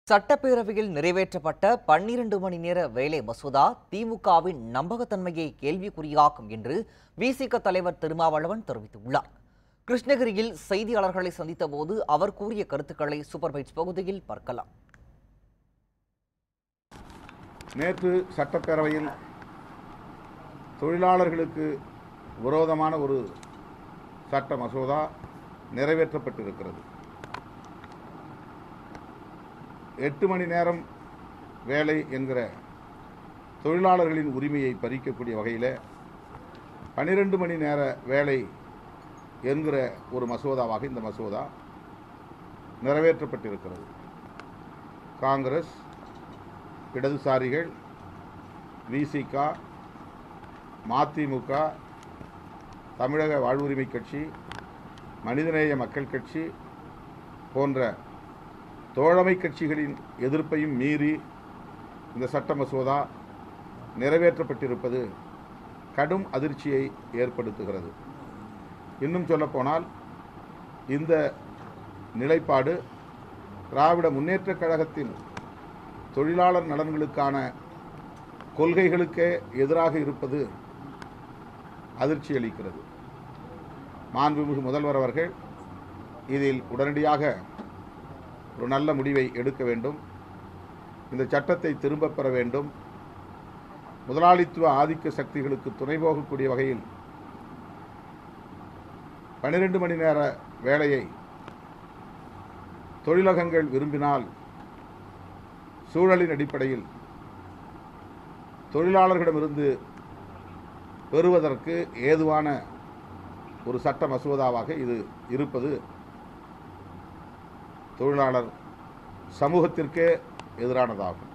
சட்டப்பேரவையில் நிறைவேற்றப்பட்ட பன்னிரண்டு மணி நேர வேலை மசோதா திமுகவின் நம்பகத்தன்மையை கேள்விக்குறியாக்கும் என்று விசிக தலைவர் திருமாவளவன் தெரிவித்துள்ளார் கிருஷ்ணகிரியில் செய்தியாளர்களை சந்தித்த போது அவர் கூறிய கருத்துக்களை சூப்பர் பைட்ஸ் பகுதியில் பார்க்கலாம் நேற்று சட்டப்பேரவையில் தொழிலாளர்களுக்கு விரோதமான ஒரு சட்ட மசோதா நிறைவேற்றப்பட்டிருக்கிறது எட்டு மணி நேரம் வேலை என்கிற தொழிலாளர்களின் உரிமையை பறிக்கக்கூடிய வகையில் பன்னிரெண்டு மணி நேர வேலை என்கிற ஒரு மசோதாவாக இந்த மசோதா நிறைவேற்றப்பட்டிருக்கிறது காங்கிரஸ் இடதுசாரிகள் விசிக மதிமுக தமிழக வாழ்வுரிமை கட்சி மனிதநேய மக்கள் கட்சி போன்ற தோழமை கட்சிகளின் எதிர்ப்பையும் மீறி இந்த சட்ட மசோதா நிறைவேற்றப்பட்டிருப்பது கடும் அதிர்ச்சியை ஏற்படுத்துகிறது இன்னும் சொல்லப்போனால் இந்த நிலைப்பாடு திராவிட முன்னேற்றக் கழகத்தின் தொழிலாளர் நலன்களுக்கான கொள்கைகளுக்கே எதிராக இருப்பது அதிர்ச்சி அளிக்கிறது மாண்புமிகு முதல்வர் அவர்கள் இதில் உடனடியாக ஒரு நல்ல முடிவை எடுக்க வேண்டும் இந்த சட்டத்தை திரும்பப் பெற வேண்டும் முதலாளித்துவ ஆதிக்க சக்திகளுக்கு துணை போகக்கூடிய வகையில் பன்னிரண்டு மணி நேர வேலையை தொழிலகங்கள் விரும்பினால் சூழலின் அடிப்படையில் தொழிலாளர்களிடமிருந்து பெறுவதற்கு ஏதுவான ஒரு சட்ட மசோதாவாக இது இருப்பது தொழிலாளர் சமூகத்திற்கே எதிரானதாகும்